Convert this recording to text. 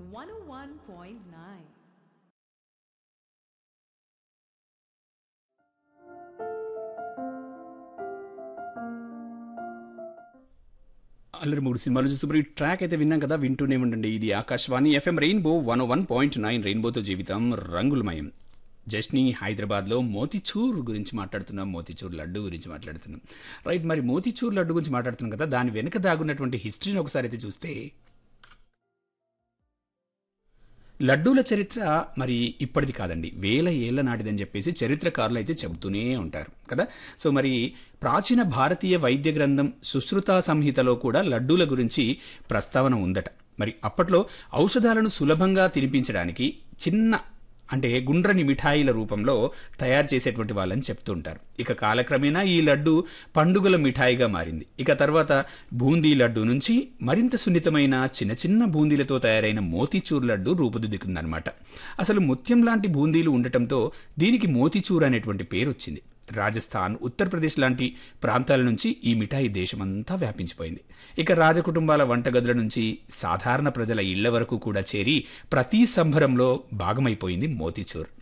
101.9. అల్లరి మూడు సినిమాలు చూసి ఇప్పుడు ఈ ట్రాక్ అయితే విన్నాం కదా వింటూనే ఉండండి ఇది Akashvani FM rainbow one one point nine రెయిన్బోతో జీవితం రంగులమయం జస్ని హైదరాబాద్లో మోతిచూర్ గురించి మాట్లాడుతున్నాం మోతిచూర్ లడ్డు గురించి మాట్లాడుతున్నాం రైట్ మరి మోతిచూర్ లడ్డు గురించి మాట్లాడుతున్నాం కదా దాని వెనుక దాగున్నటువంటి హిస్టరీని ఒకసారి అయితే చూస్తే లడ్డూల చరిత్ర మరి ఇప్పటిది కాదండి వేల ఏళ్ల నాటిదని చెప్పేసి చరిత్రకారులు అయితే చెబుతూనే ఉంటారు కదా సో మరి ప్రాచీన భారతీయ వైద్య గ్రంథం సుశ్రుత సంహితలో కూడా లడ్డూల గురించి ప్రస్తావన ఉందట మరి అప్పట్లో ఔషధాలను సులభంగా తినిపించడానికి చిన్న అంటే గుండ్రని మిఠాయిల రూపంలో తయారు చేసేటువంటి వాళ్ళని చెప్తుంటారు ఇక కాలక్రమేణా ఈ లడ్డు పండుగల మిఠాయిగా మారింది ఇక తర్వాత బూందీ లడ్డు నుంచి మరింత సున్నితమైన చిన్న చిన్న బూందీలతో తయారైన మోతీచూర్ లడ్డు రూపుదిద్దుకుందనమాట అసలు ముత్యం లాంటి బూందీలు ఉండటంతో దీనికి మోతీచూర్ అనేటువంటి పేరు వచ్చింది రాజస్థాన్ ఉత్తరప్రదేశ్ లాంటి ప్రాంతాల నుంచి ఈ మిఠాయి దేశమంతా వ్యాపించిపోయింది ఇక రాజకుటుంబాల వంటగదుల నుంచి సాధారణ ప్రజల ఇళ్ల వరకు కూడా చేరి ప్రతి సంభరంలో భాగమైపోయింది మోతీచూర్